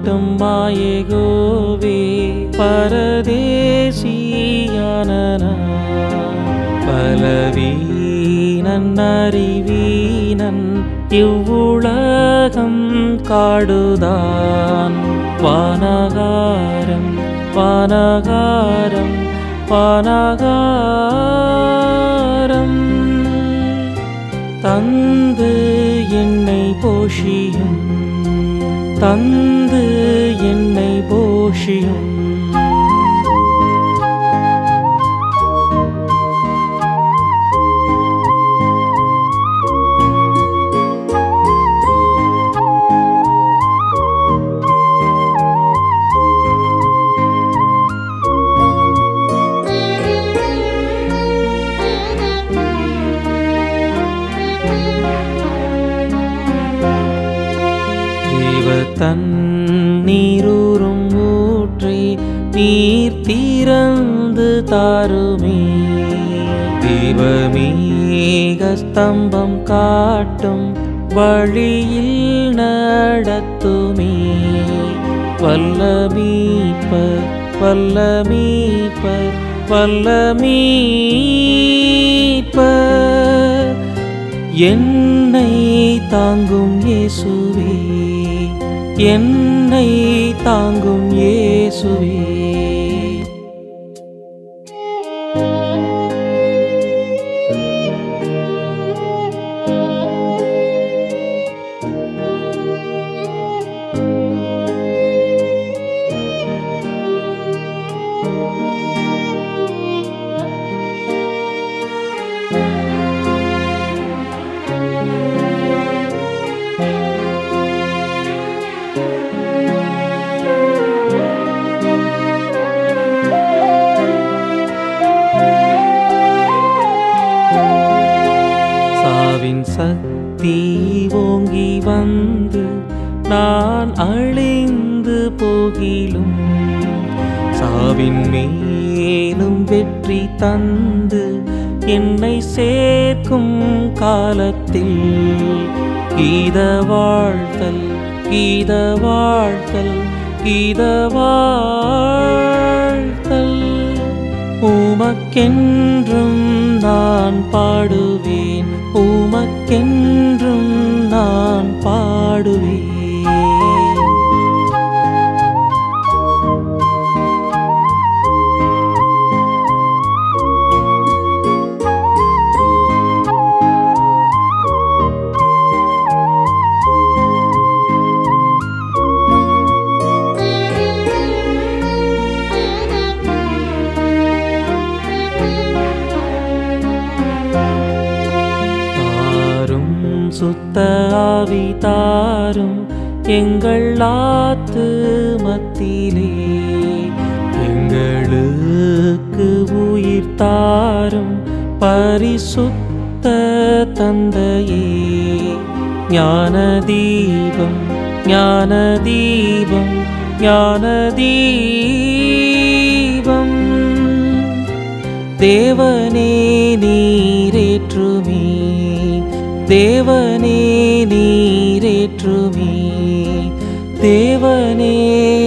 காட்டும் மாயேகோவே பரதேசியான நான். பலவீனன் அறிவீனன் இவ்வுலகம் காடுதான் வானகாரம் வானகாரம் வானகாரம் தந்து என்னை போஷியும் தந்து என்னை போஷியும் ஜீவ தண்ணீரூறும் ஊற்றி நீர் தீரந்து தாருமே தீபமீக ஸ்தம்பம் காட்டும் வழியில் நடத்துமே வல்லமீப்பர் வல்லமீப்பர் வல்லமீப்பர் என்னை தாங்கும் இயேசுவே என்னை தாங்கும் இயேசுவே சாவின் சக்தி ஓங்கி வந்து நான் அழிந்து போகிலும் சாவின் மேலும் வெற்றி தந்து என்னை சேர்க்கும் காலத்தில் கீத வாழ்த்தல் கீத வாழ்த்தல் கீத வாழ்த்தல் உமக்கென்றும் நான் பாடுவேன் உமக்கென்றும் நான் பாடுவேன் தாரும் சுத்த ஆவி தாரும் எங்கள் ஆத்து மத்தியிலே எங்களுக்கு உயிர் தாரும் பரிசுத்த தந்தையே ஞான தீபம் ஞான தீபம் ஞான தீபம் தேவனே நீரேற்றுமே தேவனே நீரேற்றுமே தேவனே